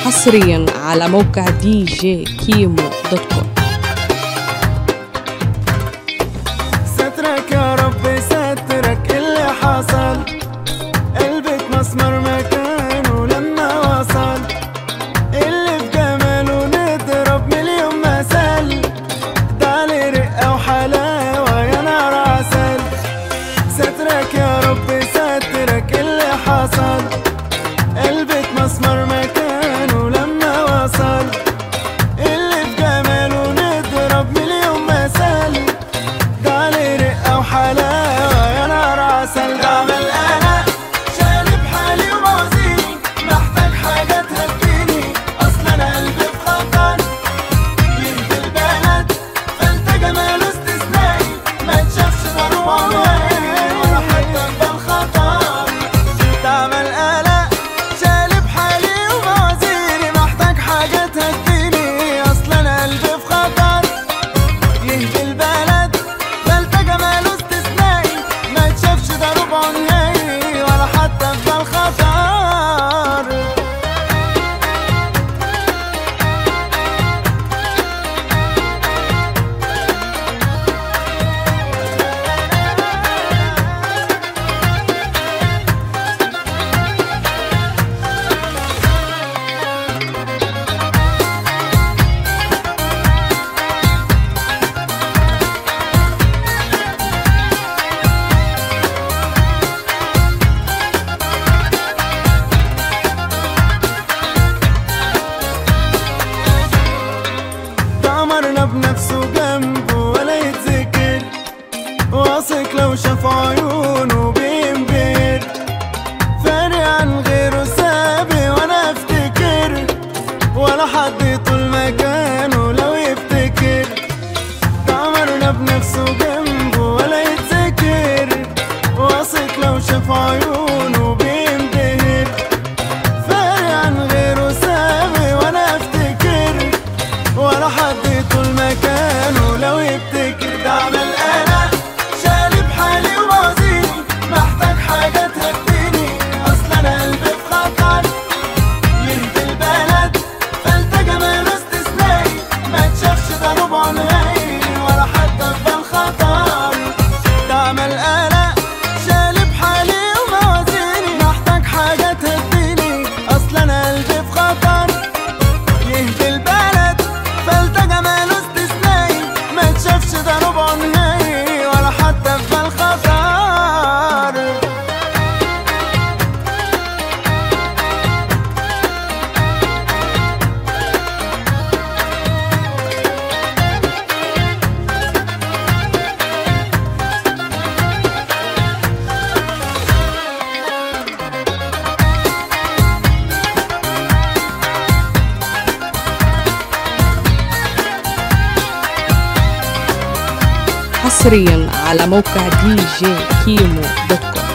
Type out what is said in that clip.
حصريا على موقع دي جي كيمو دوت كوم سترك يا رب سترك اللي حصل قلبك مسمر مكانه لما وصل اللي في جماله نضرب مليون مثل تعالي رقة وحلاوة يا نار عسل سترك يا رب سترك اللي حصل قلبك مسمر مكانه لما وصل اللي في جماله نضرب مليون مثل تعالي رقة وحلاوة يا نار عسل بعمل أنا شالب حالي وموازيني محتاج حاجة تهديني أصلا أنا قلبي في خطر يهدي البلد فأنت جماله استثنائي ما تشافش ضروع ولا حتى بالخطر تعمل قلق شالب حالي وموازيني محتاج حاجة تهديني أصلا أنا قلبي في خطر يهدي البلد فانت جماله استثنائي ما يتشافش ده ربع نهائي ولا حتى في الخطر تأمرنا بنفسه جنبه ولا يتذكر واثق لو شاف عيونه بينبهر فارق عن غيره سابي وانا افتكر ولا حد طول مكانه لو يفتكر تأمرنا بنفسه جنبه ولا يتذكر واثق لو شاف عيونه بينبهر فارق عن غيره سامي وانا افتكر ولا حد طول مكانه لو يبتكر ده عمل انا شالب حالي وموازيني محتاج حاجة تهديني اصلا انا قلبي في خطر يهدي البلد فانت جماله استثنائي ما تشافش ده ربع نهائي ولا حتى في الخطر ده عمل قلق شالب حالي وموازيني محتاج حاجة تهديني اصلا انا قلبي في خطر يهدي البلد فلت جماله استثنائي ما تشافش ده ربع نهائي ولا حتى في الخطر حصريا على موقع دي جي كيمو دوت كوم